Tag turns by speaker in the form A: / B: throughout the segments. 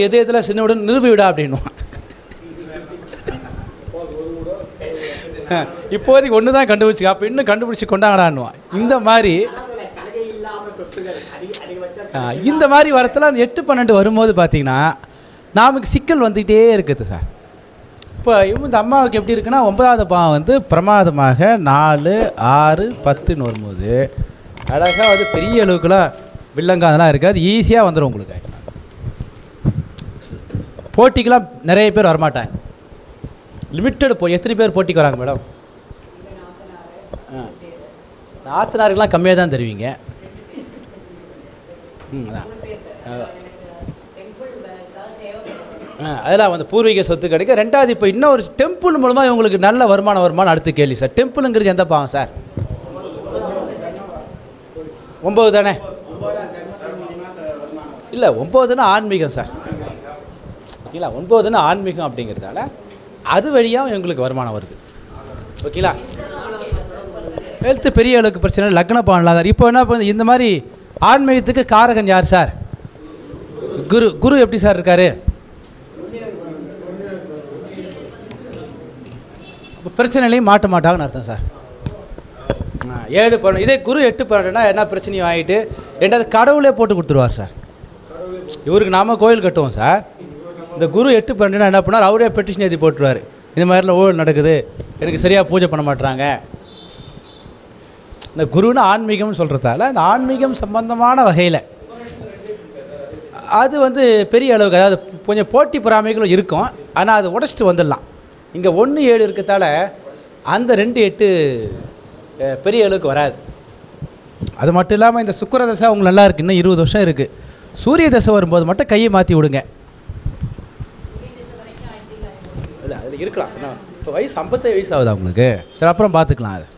A: உனக்கு எது எதில் சின்ன விட நிறுவி விடா அப்படின்னுவான் இப்போதைக்கு ஒன்று தான் கண்டுபிடிச்சி அப்போ இன்னும் கண்டுபிடிச்சி கொண்டாங்கடான்னுவான் இந்த மாதிரி ஆ, இந்த மாதிரி வரத்தில் அந்த எட்டு பன்னெண்டு வரும்போது பார்த்தீங்கன்னா நமக்கு சிக்கல் வந்துக்கிட்டே இருக்குது சார் இப்போ இந்த அம்மாவுக்கு எப்படி இருக்குன்னா ஒன்பதாவது பாவம் வந்து பிரமாதமாக நாலு ஆறு பத்துன்னு வரும்போது அழகாக வந்து பெரிய அளவுக்குலாம் வில்லங்கம் அதெல்லாம் இருக்காது ஈஸியாக வந்துடும் உங்களுக்கு போட்டிக்கெலாம் நிறைய பேர் வரமாட்டாங்க லிமிட்டட் போ எத்தனை பேர் போட்டிக்கு வராங்க மேடம் ஆ நாத்தனாருக்கெலாம் கம்மியாக தான் தருவீங்க ம் அதான் ஆ, அதெல்லாம் வந்து பூர்வீக சொத்து கிடைக்க ரெண்டாவது இப்போ இன்னொரு டெம்பிள் மூலமாக இவங்களுக்கு நல்ல வருமானம் வருமானம் அடுத்து கேள்வி சார் டெம்பிளுங்கிறது எந்த பாவம் சார் ஒம்பது தானே இல்லை ஒம்பதுன்னா ஆன்மீகம் சார் ஓகேங்களா ஒன்பதுன்னா ஆன்மீகம் அப்படிங்கிறதால அது வழியாக இவங்களுக்கு வருமானம் வருது ஓகேங்களா ஹெல்த்து பெரிய அளவுக்கு பிரச்சனை இல்லை, லக்ன பவன் இல்லாதார் இப்போ என்ன பண்ணுது இந்த மாதிரி ஆன்மீகத்துக்கு காரகன் யார் சார் குரு குரு எப்படி சார் இருக்காரு அப்போ பிரச்சனையிலையும் மாட்ட மாட்டாங்கன்னு அர்த்தம் சார் ஆ, ஏழு பன்னெண்டு இதே குரு எட்டு பன்னெண்டுனா என்ன பிரச்சனையும் ஆகிட்டு ரெண்டாவது கடவுளே போட்டு கொடுத்துருவார் சார் இவருக்கு நாம கோயில் கட்டுவோம் சார் இந்த குரு எட்டு பன்னெண்டுனா என்ன பண்ணார் அவரே பெட்டிஷன் எழுதி போட்டுருவார் இந்த மாதிரிலாம் ஊழல் நடக்குது எனக்கு சரியாக பூஜை பண்ண மாட்றாங்க இந்த குருன்னு ஆன்மீகம்னு சொல்கிறதால இந்த ஆன்மீகம் சம்பந்தமான வகையில் அது வந்து பெரிய அளவுக்கு அதாவது கொஞ்சம் போட்டி பொறாமைகளும் இருக்கும் ஆனால் அது உடச்சிட்டு வந்துடலாம் இங்கே ஒன்று ஏழு இருக்கத்தால அந்த ரெண்டு எட்டு அஹ், பெரிய அளவுக்கு வராது அது மட்டும் இல்லாமல் இந்த சுக்கிர தசை உங்களுக்கு நல்லா இருக்குது இன்னும் இருபது வருஷம் இருக்குது சூரிய தசை வரும்போது மட்டும் கையை மாற்றி விடுங்க இல்லை அதில் இருக்கலாம் இன்னும் இப்போ வயசு ஐம்பத்தேழு வயசு ஆகுதா உங்களுக்கு சரி அப்புறம் பார்த்துக்கலாம் அது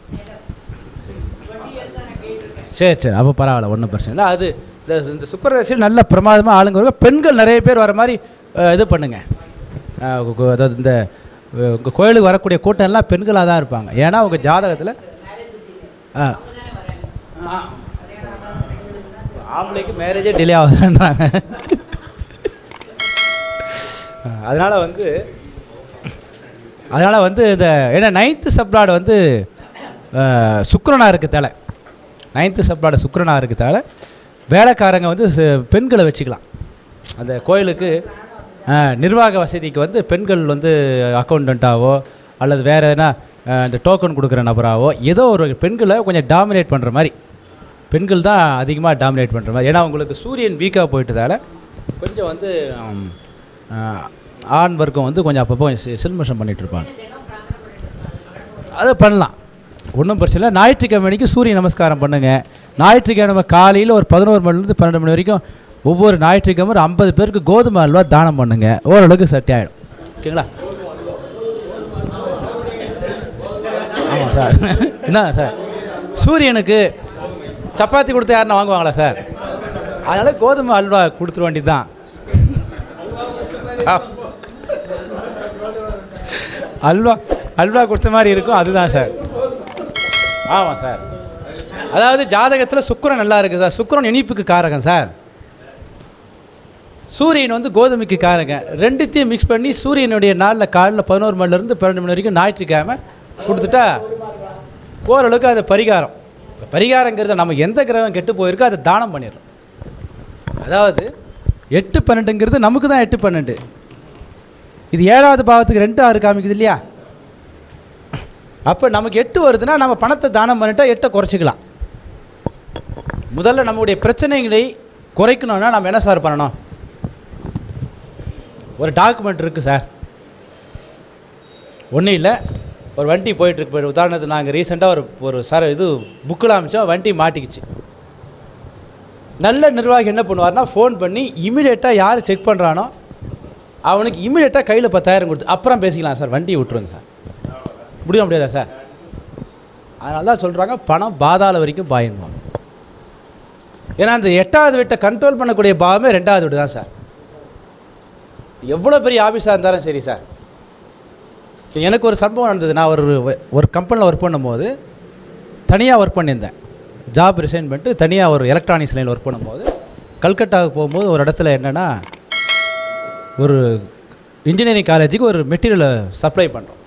A: சரி சரி அப்போ பரவாயில்ல ஒன்றும் பிரச்சனை இல்லை அது இந்த இந்த சுக்கரதசையில் நல்ல பிரமாதமாக ஆளுங்க வருவாங்க பெண்கள் நிறைய பேர் வர மாதிரி அஹ், இது பண்ணுங்க அஹ், கு- கு- அதாவது இந்த அஹ், உங்க கோயிலுக்கு வரக்கூடிய கூட்டம் எல்லாம் பெண்களாக தான் இருப்பாங்க ஏன்னா உங்கள் ஜாதகத்தில் ஆ ஆ. ஆம்பளைக்கு மேரேஜே டிலே ஆகுதுன்றாங்க அதனால் வந்து அதனால் வந்து இந்த ஏன்னா நைன்த்து சப்ளாடு வந்து சுக்கரனாக இருக்குது தலை நைன்த்து சப்ளாடு சுக்கரனாக இருக்கிறதால வேலைக்காரங்க வந்து ச- பெண்களை வச்சுக்கலாம் அந்த கோயிலுக்கு அஹ், நிர்வாக வசதிக்கு வந்து பெண்கள் வந்து அக்கௌண்டண்ட்டாவோ அல்லது வேறு எதனா அஹ், இந்த டோக்கன் கொடுக்குற நபராவோ ஏதோ ஒரு பெண்களை கொஞ்சம் டாமினேட் பண்ணுற மாதிரி பெண்கள் தான் அதிகமாக டாமினேட் பண்ணுற மாதிரி ஏன்னா உங்களுக்கு சூரியன் வீக்காக போயிட்டதால கொஞ்சம் வந்து ஹம், அஹ், ஆண் வர்க்கம் வந்து கொஞ்சம் அப்பப்போ கொஞ்சம் சி- சில்மிஷம் பண்ணிட்டு இருப்பாங்க அதை பண்ணலாம் ஒன்றும் பிரச்சனை இல்லை ஞாயிற்றுக்கிழமை அன்னைக்கு சூரிய நமஸ்காரம் பண்ணுங்கள் ஞாயிற்றுக்கிழமை காலையில் ஒரு பதினோரு மணிலேருந்து பன்னெண்டு மணி வரைக்கும் ஒவ்வொரு ஞாயிற்றுக்கிழமை ஒரு ஐம்பது பேருக்கு கோதுமை அல்வா தானம் பண்ணுங்க ஓரளவுக்கு சட்டி ஆகிடும் ஓகேங்களா ஆமாம் சார் என்ன சார் சூரியனுக்கு சப்பாத்தி கொடுத்து யாருன்னா வாங்குவாங்களா சார் அதனால் கோதுமை அல்வா கொடுத்துட வேண்டியது தான் அல்வா அல்வா கொடுத்த மாதிரி இருக்கும் அதுதான் சார் ஆமாம் சார் அதாவது ஜாதகத்தில் சுக்கிரன் நல்லா இருக்குது சார் சுக்கிரன் இனிப்புக்கு காரகம் சார் சூரியன் வந்து கோதுமைக்கு காரகம் ரெண்டுத்தையும் மிக்ஸ் பண்ணி சூரியனுடைய நாளில் காலைல பதினோரு மணிலேருந்து பன்னெண்டு மணி வரைக்கும் ஞாயிற்றுக்கிழமை கொடுத்துட்டா ஓரளவுக்கு அது பரிகாரம் இப்ப பரிகாரங்கிறத நம்ம எந்த கிரகம் கெட்டு போயிருக்கோ அதை தானம் பண்ணிடுறோம் அதாவது எட்டு பன்னெண்டுங்கிறது நமக்கு தான் எட்டு பன்னெண்டு இது ஏழாவது பாவத்துக்கு ரெண்டு ஆறு காமிக்குது இல்லையா அப்போ நமக்கு எட்டு வருதுன்னா நம்ம பணத்தை தானம் பண்ணிட்டா எட்டை குறைச்சிக்கலாம் முதல்ல நம்முடைய பிரச்சனைகளை குறைக்கணும்னா நம்ம என்ன சார் பண்ணணும் ஒரு டாக்குமெண்ட் இருக்குது சார் ஒன்றும் இல்லை ஒரு வண்டி போயிட்டுருக்கு போய் உதாரணத்துக்கு நாங்கள் ரீசெண்டாக ஒரு ஒரு சார் இது புக்கில் அமைச்சோம் வண்டி மாட்டிக்கிச்சு நல்ல நிர்வாகி என்ன பண்ணுவார்னா ஃபோன் பண்ணி இமீடியட்டாக யார் செக் பண்ணுறானோ அவனுக்கு இமீடியட்டாக கையில் பத்தாயிரம் கொடுத்து அப்புறம் பேசிக்கலாம் சார் வண்டியை விட்டுருங்க சார் முடிய முடியாதா சார் அதனால தான் சொல்கிறாங்க பணம் பாதாள வரைக்கும் பாயின்வாங்க ஏன்னா அந்த எட்டாவது வீட்டை கண்ட்ரோல் பண்ணக்கூடிய பாவமே ரெண்டாவது வீடு தான் சார் எவ்வளோ பெரிய ஆஃபீஸாக இருந்தாலும் சரி சார் எனக்கு ஒரு சம்பவம் நடந்தது நான் ஒரு ஒரு கம்பெனியில் ஒர்க் பண்ணும்போது தனியாக ஒர்க் பண்ணியிருந்தேன் ஜாப் ரிசைன் பண்ணிட்டு தனியாக ஒரு எலக்ட்ரானிக்ஸ் லைனில் ஒர்க் பண்ணும்போது கல்கட்டாவுக்கு போகும்போது ஒரு இடத்துல என்னென்னா ஒரு இன்ஜினியரிங் காலேஜுக்கு ஒரு மெட்டீரியலை சப்ளை பண்ணுறோம்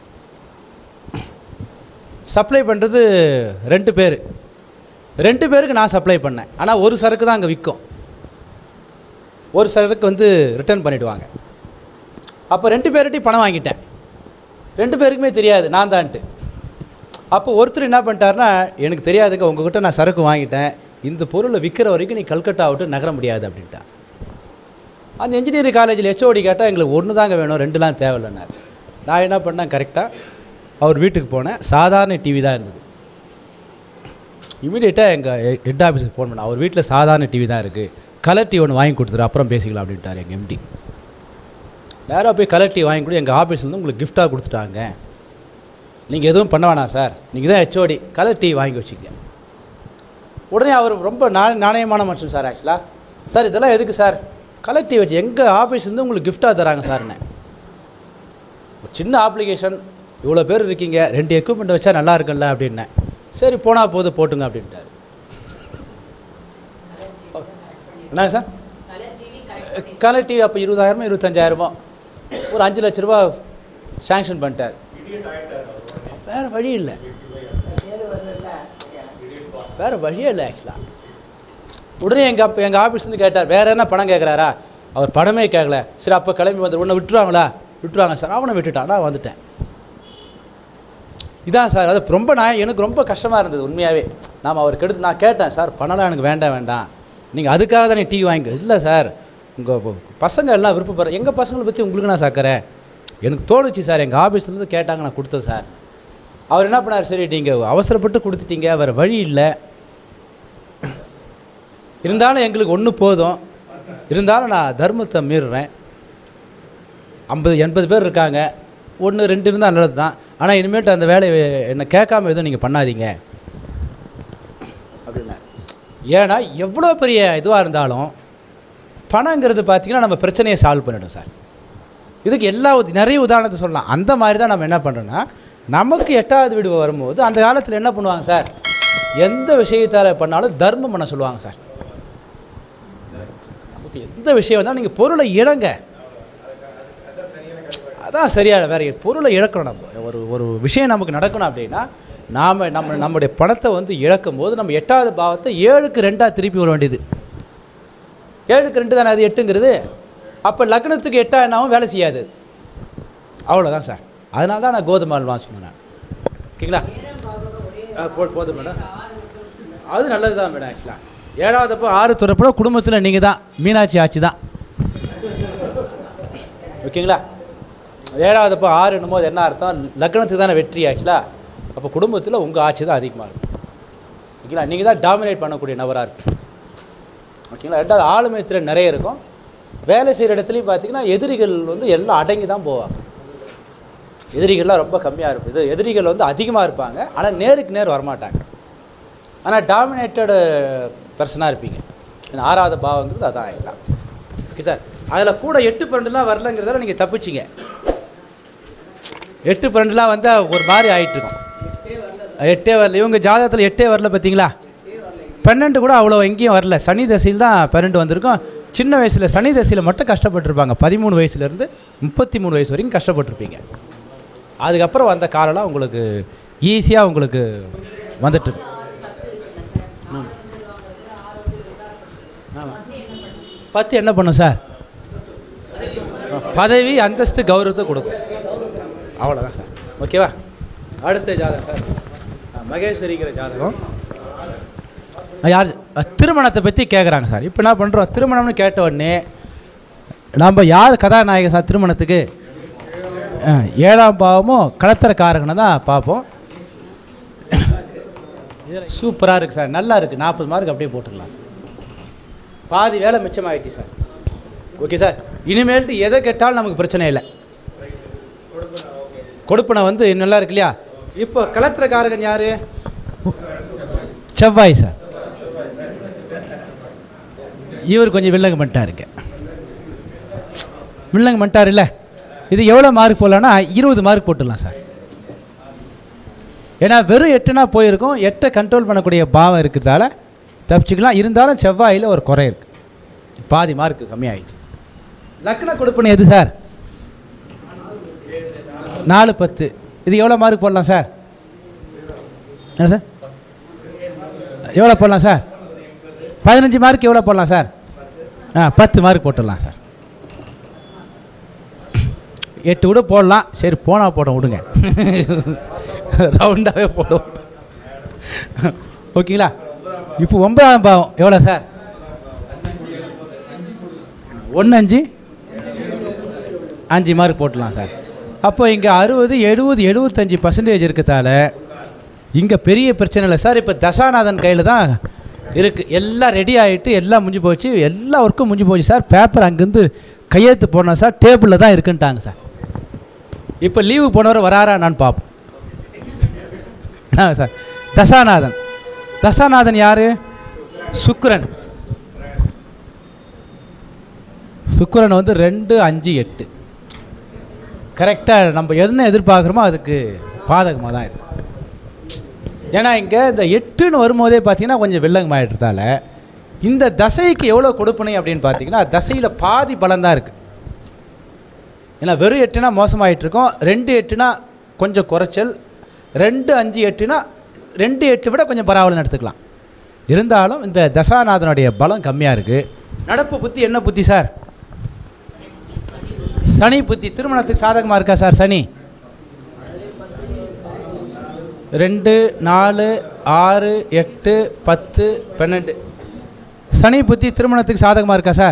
A: சப்ளை பண்ணுறது ரெண்டு பேர் ரெண்டு பேருக்கு நான் சப்ளை பண்ணேன் ஆனால் ஒரு சரக்கு தான் அங்கே விற்கும் ஒரு சரக்கு வந்து ரிட்டர்ன் பண்ணிவிடுவாங்க அப்போ ரெண்டு பேர்கிட்டையும் பணம் வாங்கிட்டேன் ரெண்டு பேருக்குமே தெரியாது நான் தான்ட்டு அப்போ ஒருத்தர் என்ன பண்ணிட்டாருன்னா எனக்கு தெரியாதுங்க உங்ககிட்ட நான் சரக்கு வாங்கிட்டேன் இந்த பொருளை விற்கிற வரைக்கும் நீ கல்கட்டா விட்டு நகர முடியாது அப்படின்ட்டான் அந்த இன்ஜினியரிங் காலேஜில் ஹெச்ஓடி கேட்டால் எங்களுக்கு ஒன்று தாங்க வேணும் ரெண்டுலாம் தேவையில்லைன்னாரு நான் என்ன பண்ணேன் கரெக்டாக அவர் வீட்டுக்கு போனேன் சாதாரண டிவி தான் இருந்தது இமீடியட்டாக எங்கள் ஹெட் ஆஃபீஸுக்கு ஃபோன் பண்ணேன் அவர் வீட்டில் சாதாரண டிவி தான் இருக்குது கலர் டிவி ஒன்று வாங்கி கொடுத்துரு அப்புறம் பேசிக்கலாம் அப்படின்ட்டார் எங்கள் எம்டி நேராக போய் கலர் டிவி வாங்கி கொடு எங்கள் ஆஃபீஸ்லேருந்து உங்களுக்கு கிஃப்டாக கொடுத்துட்டாங்க நீங்கள் எதுவும் பண்ண வேணாம் சார் நீங்கள் தான் ஹெச்ஓடி கலர் டிவி வாங்கி வச்சுக்க உடனே அவர் ரொம்ப நா நாணயமான மனுஷன் சார் ஆக்சுவலாக சார் இதெல்லாம் எதுக்கு சார் கலர் டிவி வச்சு எங்கள் ஆஃபீஸ்லேருந்து உங்களுக்கு கிஃப்டாக தராங்க சார்னு ஒரு சின்ன அப்ளிகேஷன் இவ்வளோ பேர் இருக்கீங்க ரெண்டு எக்யூப்மெண்ட் வச்சா நல்லா இருக்கும்ல அப்படின்னேன் சரி போனால் போது போட்டுங்க அப்படின்ட்டாரு என்னங்க சார் கலர் டிவி அப்போ இருபதாயிரமோ இருபத்தஞ்சாயிரமோ ஒரு அஞ்சு லட்ச ரூபா சேங்ஷன் பண்ணிட்டார் வேறு வழி இல்லை வேறு வழியே இல்லை ஆக்சுவலாக உடனே எங்கள் அப்போ எங்கள் ஆஃபீஸ்லேருந்து கேட்டார் வேறு என்ன பணம் கேட்குறாரா அவர் பணமே கேட்கல சரி அப்போ கிளம்பி வந்து உன்னை விட்டுருவாங்களா விட்டுருவாங்க சார் அவனை விட்டுட்டான் நான் வந்துட்டேன் இதான் சார் அது ரொம்ப நான் எனக்கு ரொம்ப கஷ்டமாக இருந்தது உண்மையாகவே நாம் அவருக்கு எடுத்து நான் கேட்டேன் சார் பணம்லாம் எனக்கு வேண்டாம் வேண்டாம் நீங்கள் அதுக்காக தானே டீ வாங்கிக்க இல்லை சார் உங்கள் பசங்க எல்லாம் விருப்பப்படுற எங்கள் பசங்களை பற்றி உங்களுக்கு நான் சாக்கறே எனக்கு தோணுச்சு சார் எங்கள் ஆஃபீஸ்லேருந்து கேட்டாங்க நான் கொடுத்தேன் சார் அவர் என்ன பண்ணார் சரி நீங்கள் அவசரப்பட்டு கொடுத்துட்டீங்க வேறு வழி இல்லை இருந்தாலும் எங்களுக்கு ஒன்று போதும் இருந்தாலும் நான் தர்மத்தை மீறுறேன் ஐம்பது எண்பது பேர் இருக்காங்க ஒன்று ரெண்டு இருந்தால் நல்லது தான் ஆனால் இனிமேட்டு அந்த வேலையை என்னை கேட்காம எதுவும் நீங்கள் பண்ணாதீங்க அப்படின்னா ஏன்னா எவ்வளோ பெரிய இதுவாக இருந்தாலும் பணங்கிறது பார்த்தீங்கன்னா நம்ம பிரச்சனையை சால்வ் பண்ணிடும் சார் இதுக்கு எல்லா உத- நிறைய உதாரணத்தை சொல்லலாம் அந்த மாதிரி தான் நம்ம என்ன பண்ணுறோன்னா நமக்கு எட்டாவது வீடு வரும்போது அந்த காலத்தில் என்ன பண்ணுவாங்க சார் எந்த விஷயத்தால் பண்ணாலும் தர்மம் பண்ண சொல்லுவாங்க சார் நமக்கு எந்த விஷயம் வந்தாலும் நீங்கள் பொருளை இழங்க அதான் சரியான வேற பொருளை இழக்கணும் நம்ம ஒரு ஒரு விஷயம் நமக்கு நடக்கணும் அப்படின்னா நாம் நம்ம நம்முடைய பணத்தை வந்து இழக்கும் போது நம்ம எட்டாவது பாவத்தை ஏழுக்கு ரெண்டாக திருப்பி வர வேண்டியது ஏழுக்கு ரெண்டு தானே அது எட்டுங்கிறது அப்போ லக்னத்துக்கு எட்டா என்னாவும் வேலை செய்யாது அவ்வளோதான் சார் அதனால தான் நான் கோதுமை அல்வா சொன்னேன் நான் ஓகேங்களா ஆ, போ போதும் மேடம் அது நல்லது தான் மேடம் ஆக்சுவலாக ஏழாவது அப்போ ஆறு துறப்போ குடும்பத்தில் நீங்கள் தான் மீனாட்சி ஆட்சி தான் ஓகேங்களா ஏழாவது அப்போ ஆறு என்னும்போது என்ன அர்த்தம் லக்னத்துக்கு தானே வெற்றி ஆக்சுவலாக அப்போ குடும்பத்தில் உங்கள் ஆட்சி தான் அதிகமாக இருக்கும் ஓகேங்களா நீங்கள் தான் டாமினேட் பண்ணக்கூடிய நபராக இருக்கும் ஓகேங்களா ரெண்டாவது ஆளுமை திறன் நிறைய இருக்கும் வேலை செய்கிற இடத்துலையும் பார்த்தீங்கன்னா எதிரிகள் வந்து எல்லாம் அடங்கி தான் போவாங்க எதிரிகள்லாம் ரொம்ப கம்மியாக இருக்கும் இது எதிரிகள் வந்து அதிகமாக இருப்பாங்க ஆனால் நேருக்கு நேர் வரமாட்டாங்க ஆனால் டாமினேட்டடு பர்சனாக இருப்பீங்க ஏன்னா ஆறாவது பாவங்கிறது அதான் ஆகிடலாம் ஓகே சார் அதில் கூட எட்டு பன்னெண்டுலாம் வரலங்கிறதால நீங்கள் தப்பிச்சிங்க எட்டு பன்னெண்டுலாம் வந்தால் ஒரு மாதிரி ஆயிட்டு இருக்கும் எட்டே வரல இவங்க ஜாதகத்தில் எட்டே வரல பார்த்தீங்களா பன்னெண்டு கூட அவ்வளோ எங்கேயும் வரல சனி தசையில் தான் பன்னெண்டு வந்திருக்கும் சின்ன வயசில் சனி தசையில் மட்டும் கஷ்டப்பட்டிருப்பாங்க பதிமூணு வயசுலேருந்து முப்பத்தி மூணு வயசு வரைக்கும் கஷ்டப்பட்டிருப்பீங்க அதுக்கப்புறம் வந்த காலம்லாம் உங்களுக்கு ஈஸியாக உங்களுக்கு வந்துட்டு இருக்கு. ஆமாம் பத்து என்ன பண்ணும் சார் பதவி அந்தஸ்து கௌரவத்தை கொடுக்கும் அவ்வளோதான் சார் ஓகேவா அடுத்த ஜாதகம் சார் ஆ, மகேஸ்வரிங்கிற ஜாதகம் ஆ, யார் ஆ, திருமணத்தை பற்றி கேட்குறாங்க சார் இப்போ என்ன பண்ணுறோம் திருமணம்னு கேட்ட உடனே நம்ம யார் கதாநாயகன் சார் திருமணத்துக்கு ஆ, ஏழாம் பாவமும் கலத்தரக்காரகனை தான் பார்ப்போம் சூப்பராக இருக்குது சார் நல்லா இருக்குது நாற்பது மார்க் அப்படியே போட்டுடலாம் சார் பாதி வேலை மிச்சமாயிடுச்சு சார் ஓகே சார் இனிமேல்ட்டு எதை கேட்டாலும் நமக்கு பிரச்சனை இல்லை கொடுப்பனை வந்து நல்லா இருக்கு இல்லையா இப்போ கலத்திரக்காரகன் யாரு செவ்வாய் சார் இவர் கொஞ்சம் வில்லங்க பண்ணிட்டாருங்க வில்லங்க பண்ணிட்டார் இல்லை இது எவ்வளோ மார்க் போடலான்னா இருபது மார்க் போட்டுடலாம் சார் ஏன்னா வெறும் எட்டுனா போயிருக்கும் எட்டை கண்ட்ரோல் பண்ணக்கூடிய பாவம் இருக்கிறதால தப்பிச்சுக்கலாம் இருந்தாலும் செவ்வாயில் ஒரு குறை இருக்குது பாதி மார்க் கம்மியாயிடுச்சு லக்ன கொடுப்பனை எது சார் நாலு பத்து இது எவ்வளோ மார்க் போடலாம் சார் என்ன சார் எவ்வளோ போடலாம் சார் பதினஞ்சு மார்க் எவ்வளோ போடலாம் சார் ஆ பத்து மார்க் போட்டுடலாம் சார் எட்டு கூட போடலாம் சரி போனால் போட விடுங்க ரவுண்டாகவே போடுவோம் ஓகேங்களா இப்போ ஒன்பதாம் பாவம் எவ்வளோ சார் ஒன்று அஞ்சு அஞ்சு மார்க் போட்டுடலாம் சார் அப்போ இங்கே அறுபது எழுபது எழுபத்தஞ்சி பர்சன்டேஜ் இருக்கிறதால இங்கே பெரிய பிரச்சனை இல்லை சார் இப்போ தசாநாதன் கையில் தான் இருக்குது எல்லாம் ரெடி ஆகிட்டு எல்லாம் முடிஞ்சு போச்சு எல்லா ஒர்க்கும் முடிஞ்சு போச்சு சார் பேப்பர் அங்கேருந்து கையெழுத்து போடணும் சார் டேபிளில் தான் இருக்குன்ட்டாங்க சார் இப்போ லீவு போனவர் வராரா நான் பார்ப்போம் என்ன சார் தசாநாதன் தசாநாதன் யார் சுக்கிரன் சுக்கிரன் வந்து ரெண்டு அஞ்சு எட்டு கரெக்டாக நம்ம என்ன எதிர்பார்க்குறோமோ அதுக்கு பாதகமாக தான் இருக்கும் ஏன்னா இங்கே இந்த எட்டுன்னு வரும்போதே பார்த்தீங்கன்னா கொஞ்சம் வில்லங்கமாயிட்டதால இந்த தசைக்கு எவ்வளோ கொடுப்பனை அப்படின்னு பார்த்தீங்கன்னா தசையில் பாதி பலம் தான் இருக்குது ஏன்னா வெறும் எட்டுனா மோசமாயிட்டு இருக்கோம் ரெண்டு எட்டுனா கொஞ்சம் குறைச்சல் ரெண்டு அஞ்சு எட்டுனா ரெண்டு எட்டு விட கொஞ்சம் பரவாயில்ல எடுத்துக்கலாம் இருந்தாலும் இந்த தசாநாதனுடைய பலம் கம்மியாக இருக்குது நடப்பு புத்தி என்ன புத்தி சார் சனி புத்தி திருமணத்துக்கு சாதகமாக இருக்கா சார் சனி ரெண்டு நாலு ஆறு எட்டு பத்து பன்னெண்டு சனி புத்தி திருமணத்துக்கு சாதகமாக இருக்கா சார்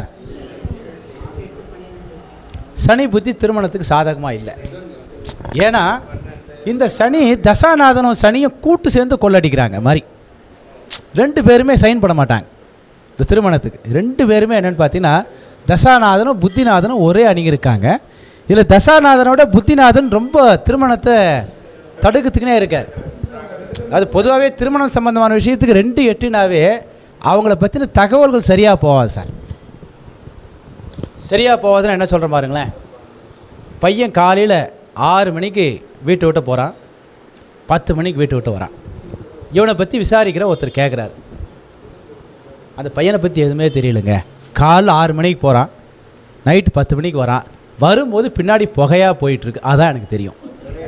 A: சனி புத்தி திருமணத்துக்கு சாதகமாக இல்லை ஏன்னா இந்த சனி தசாநாதனும் சனியும் கூட்டு சேர்ந்து கொள்ளடிக்கிறாங்க மாதிரி ரெண்டு பேருமே சைன் பண்ண மாட்டாங்க இந்த திருமணத்துக்கு ரெண்டு பேருமே என்னென்னு பார்த்தீங்கன்னா தசாநாதனும் புத்திநாதனும் ஒரே அணிங்க இருக்காங்க இதில் தசாநாதனோட புத்திநாதன் ரொம்ப திருமணத்தை தடுக்கிறதுக்குனே இருக்கார் அது பொதுவாகவே திருமணம் சம்பந்தமான விஷயத்துக்கு ரெண்டு எட்டுனாவே அவங்கள பற்றின தகவல்கள் சரியாக போகாது சார் சரியாக போகாதுன்னு என்ன சொல்கிற பாருங்களேன் பையன் காலையில் ஆறு மணிக்கு வீட்டை விட்டு போகிறான் பத்து மணிக்கு வீட்டை விட்டு வரான் இவனை பற்றி விசாரிக்கிற ஒருத்தர் கேட்குறாரு அந்த பையனை பற்றி எதுவுமே தெரியலங்க காலைல ஆறு மணிக்கு போகிறான் நைட்டு பத்து மணிக்கு வரான் வரும்போது பின்னாடி புகையாக போயிட்டுருக்கு அதான் எனக்கு தெரியும்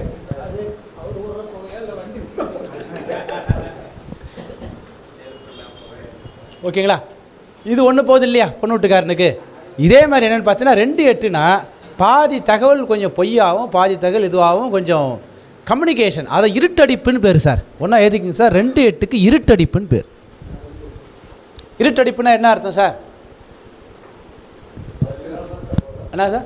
A: ஓகேங்களா இது ஒன்று போகுது இல்லையா பொண்ணு வீட்டுக்காரனுக்கு இதே மாதிரி என்னென்னு பார்த்தீங்கன்னா ரெண்டு எட்டுனா பாதி தகவல் கொஞ்சம் பொய்யாகவும் பாதி தகவல் இதுவாகவும் கொஞ்சம் கம்யூனிகேஷன் அதை இருட்டடிப்புன்னு பேர் சார் ஒன்றா எதுக்குங்க சார் ரெண்டு எட்டுக்கு இருட்டடிப்புன்னு பேர் இருட்டடிப்புனா என்ன அர்த்தம் சார் என்ன சார்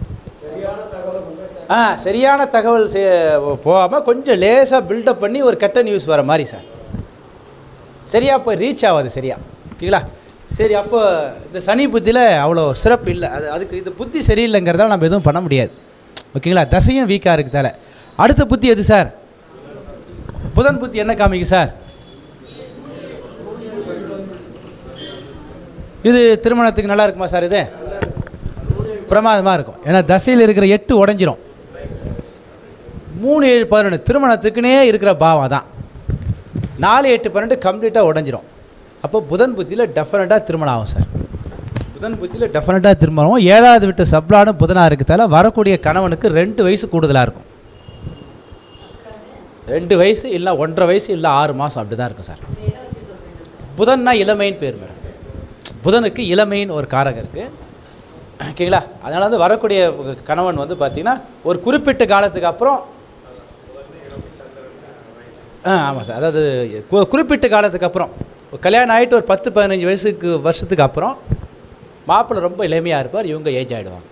A: ஆ சரியான தகவல் போகாமல் கொஞ்சம் லேசாக பில்டப் பண்ணி ஒரு கெட்ட நியூஸ் வர மாதிரி சார் சரியாக போய் ரீச் ஆகாது சரியா ஓகேங்களா சரி அப்போ இந்த சனி புத்தியில் அவ்வளோ சிறப்பு இல்லை அது அதுக்கு இந்த புத்தி சரியில்லைங்கிறதால நம்ம எதுவும் பண்ண முடியாது ஓகேங்களா தசையும் வீக்காக இருக்குதால அடுத்த புத்தி எது சார் புதன் புத்தி என்ன காமிக்கு சார் இது திருமணத்துக்கு நல்லா இருக்குமா சார் இது பிரமாதமாக இருக்கும் ஏன்னா தசையில் இருக்கிற எட்டு உடஞ்சிரும் மூணு ஏழு பதினொன்று திருமணத்துக்குனே இருக்கிற பாவம் தான் நாலு எட்டு பன்னெண்டு கம்ப்ளீட்டாக உடஞ்சிரும் அப்போ புதன் புத்தியில் டெஃபினட்டாக திருமணம் ஆகும் சார் புதன் புத்தியில் டெஃபினட்டாக திருமணம் ஏழாவது விட்டு சப்ளானு புதனாக இருக்கிறதால வரக்கூடிய கணவனுக்கு ரெண்டு வயசு கூடுதலாக இருக்கும் ரெண்டு வயசு இல்லை ஒன்றரை வயசு இல்லை ஆறு மாதம் அப்படி தான் இருக்கும் சார் புதன்னா இளமைன்னு பேர் மேடம் புதனுக்கு இளமைன்னு ஒரு காரகம் இருக்குது ஓகேங்களா அதனால் வந்து வரக்கூடிய கணவன் வந்து பார்த்திங்கன்னா ஒரு குறிப்பிட்ட காலத்துக்கு அப்புறம் ஆ ஆமாம் சார் அதாவது கு- குறிப்பிட்ட காலத்துக்கு அப்புறம் கல்யாணம் ஆகிட்டு ஒரு பத்து பதினஞ்சு வயசுக்கு வருஷத்துக்கு அப்புறம் மாப்பிள்ளை ரொம்ப இளமையாக இருப்பார் இவங்க ஏஜ் ஆகிடுவாங்க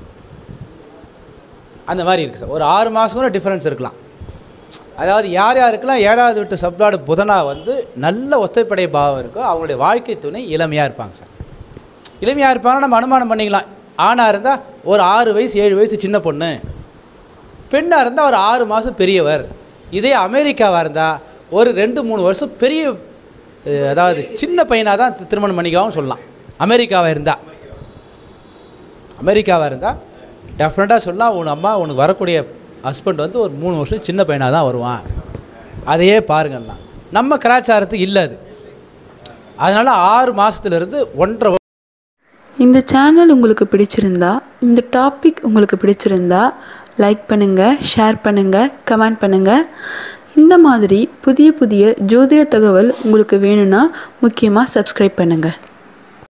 A: அந்த மாதிரி இருக்குது சார் ஒரு ஆறு மாதம் கூட டிஃப்ரென்ஸ் இருக்கலாம் அதாவது யார் யாருக்கெல்லாம் ஏழாவது விட்டு சப்ளாடு புதனாக வந்து நல்ல ஒத்தைப்படை பாவம் இருக்கோ அவங்களுடைய வாழ்க்கை துணை இளமையாக இருப்பாங்க சார் இளமையாக இருப்பாங்கன்னா நம்ம அனுமானம் பண்ணிக்கலாம் ஆணாக இருந்தால் ஒரு ஆறு வயசு ஏழு வயசு சின்ன பொண்ணு பெண்ணாக இருந்தால் ஒரு ஆறு மாதம் பெரியவர் இதே அமெரிக்காவாக இருந்தால் ஒரு ரெண்டு மூணு வருஷம் பெரிய அஹ், அதாவது சின்ன பையனாக தான் தி- திருமணம் பண்ணிக்கவும் சொல்லலாம் அமெரிக்காவாக இருந்தால் அமெரிக்காவாக இருந்தால் டெஃபினட்டாக சொல்லலாம் உன் அம்மா உனக்கு வரக்கூடிய ஹஸ்பண்ட் வந்து ஒரு மூணு வருஷம் சின்ன பையனாக தான் வருவான் அதையே பாருங்கண்ணா நம்ம கலாச்சாரத்துக்கு இல்லை அது அதனால் ஆறு மாதத்துலேருந்து ஒன்றரை
B: இந்த சேனல் உங்களுக்கு பிடிச்சிருந்தா இந்த டாபிக் உங்களுக்கு பிடிச்சிருந்தா லைக் பண்ணுங்கள் ஷேர் பண்ணுங்கள் கமெண்ட் பண்ணுங்கள் இந்த மாதிரி புதிய புதிய ஜோதிட தகவல் உங்களுக்கு வேணும்னா முக்கியமாக சப்ஸ்கிரைப் பண்ணுங்கள்